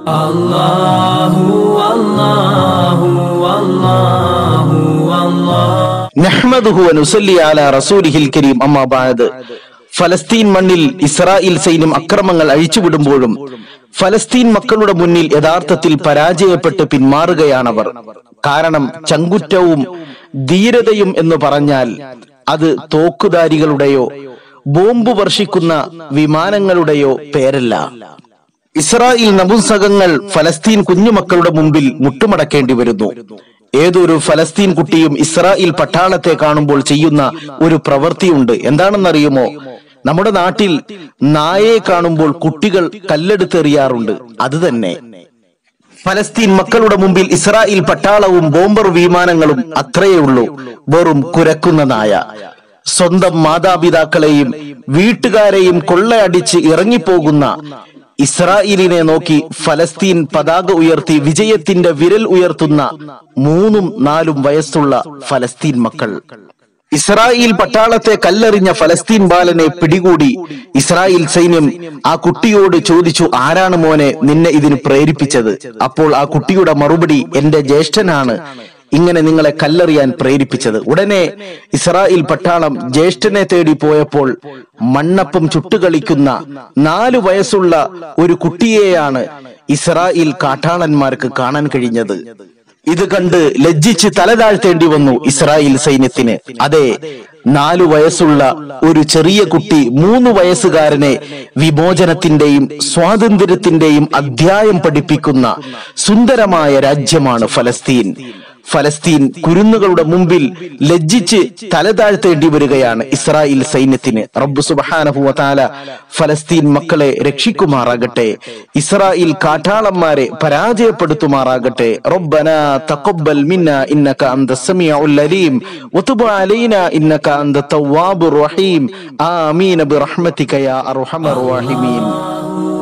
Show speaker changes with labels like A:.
A: നഹ്മദുഹു വനുസല്ലി അലാ റസൂലിഹിൽ കരീം അമ്മാ ബഅദ് ഫലസ്തീൻ മണ്ണിൽ ഇസ്രായേൽ സൈന്യം അക്രമങ്ങൾ അഴിച്ചുവിടുമ്പോഴും ഫലസ്തീൻ മക്കളുടെ മുന്നിൽ യഥാർത്ഥത്തിൽ പരാജയപ്പെട്ട് പിന്മാറുകയാണവർ കാരണം ചങ്കുറ്റവും ധീരതയും എന്ന് പറഞ്ഞാൽ അത് തോക്കുധാരികളുടെയോ ബോംബ് വർഷിക്കുന്ന വിമാനങ്ങളുടെയോ പേരല്ല ഇസ്രായേൽ നപുംസകങ്ങൾ ഫലസ്തീൻ കുഞ്ഞുമക്കളുടെ മുമ്പിൽ മുട്ടുമടക്കേണ്ടി വരുന്നു ഏതൊരു ഫലസ്തീൻ കുട്ടിയും ഇസ്രായേൽ പട്ടാളത്തെ കാണുമ്പോൾ ചെയ്യുന്ന ഒരു പ്രവൃത്തിയുണ്ട് എന്താണെന്നറിയുമോ നമ്മുടെ നാട്ടിൽ നായയെ കാണുമ്പോൾ കുട്ടികൾ കല്ലെടുത്തെറിയാറുണ്ട് അത് തന്നെ ഫലസ്തീൻ മക്കളുടെ മുമ്പിൽ ഇസ്രായേൽ പട്ടാളവും ബോംബർ വിമാനങ്ങളും അത്രയേ ഉള്ളൂ വെറും കുരക്കുന്ന നായ സ്വന്തം മാതാപിതാക്കളെയും വീട്ടുകാരെയും കൊള്ളയടിച്ച് ഇറങ്ങിപ്പോകുന്ന ഇസ്രായേലിനെ നോക്കി ഫലസ്തീൻ പതാക ഉയർത്തി വിജയത്തിന്റെ വിരൽ ഉയർത്തുന്ന മൂന്നും നാലും വയസ്സുള്ള ഫലസ്തീൻ മക്കൾ ഇസ്രായേൽ പട്ടാളത്തെ കല്ലെറിഞ്ഞ ഫലസ്തീൻ ബാലനെ പിടികൂടി ഇസ്രായേൽ സൈന്യം ആ കുട്ടിയോട് ചോദിച്ചു ആരാണ് മോനെ നിന്നെ ഇതിന് പ്രേരിപ്പിച്ചത് അപ്പോൾ ആ കുട്ടിയുടെ മറുപടി എന്റെ ജ്യേഷ്ഠനാണ് ഇങ്ങനെ നിങ്ങളെ കല്ലെറിയാൻ പ്രേരിപ്പിച്ചത് ഉടനെ ഇസ്രായേൽ പട്ടാളം ജ്യേഷ്ഠനെ തേടി പോയപ്പോൾ മണ്ണപ്പം ചുട്ടുകളിക്കുന്ന നാലു വയസ്സുള്ള ഒരു കുട്ടിയെയാണ് ഇസ്രായേൽ കാട്ടാളന്മാർക്ക് കാണാൻ കഴിഞ്ഞത് ഇത് കണ്ട് ലജ്ജിച്ച് തലതാഴ്ത്തേണ്ടി വന്നു ഇസ്രായേൽ സൈന്യത്തിന് അതെ നാലു വയസ്സുള്ള ഒരു ചെറിയ കുട്ടി മൂന്ന് വയസ്സുകാരനെ വിമോചനത്തിന്റെയും സ്വാതന്ത്ര്യത്തിന്റെയും അധ്യായം പഠിപ്പിക്കുന്ന സുന്ദരമായ രാജ്യമാണ് ഫലസ്തീൻ ഫലസ്തീൻ കുരുന്നുകളുടെ മുമ്പിൽ ലജ്ജിച്ച് തലതാഴ്ത്തേണ്ടി വരികയാണ് ഇസ്രായേൽ സൈന്യത്തിന് റബ്ബു സുബഹാനഹു താല ഫലസ്തീൻ മക്കളെ രക്ഷിക്കുമാറാകട്ടെ ഇസ്രായേൽ കാട്ടാളന്മാരെ പരാജയപ്പെടുത്തുമാറാകട്ടെ റബ്ബന തഖബ്ബൽ മിന്ന ഇന്നക അന്ത സമീഉൽ അലീം വതുബ് അലൈന ഇന്നക അന്ത തവ്വാബുർ റഹീം ആമീൻ ബിറഹ്മതിക യാ അർഹമർ റഹീമീൻ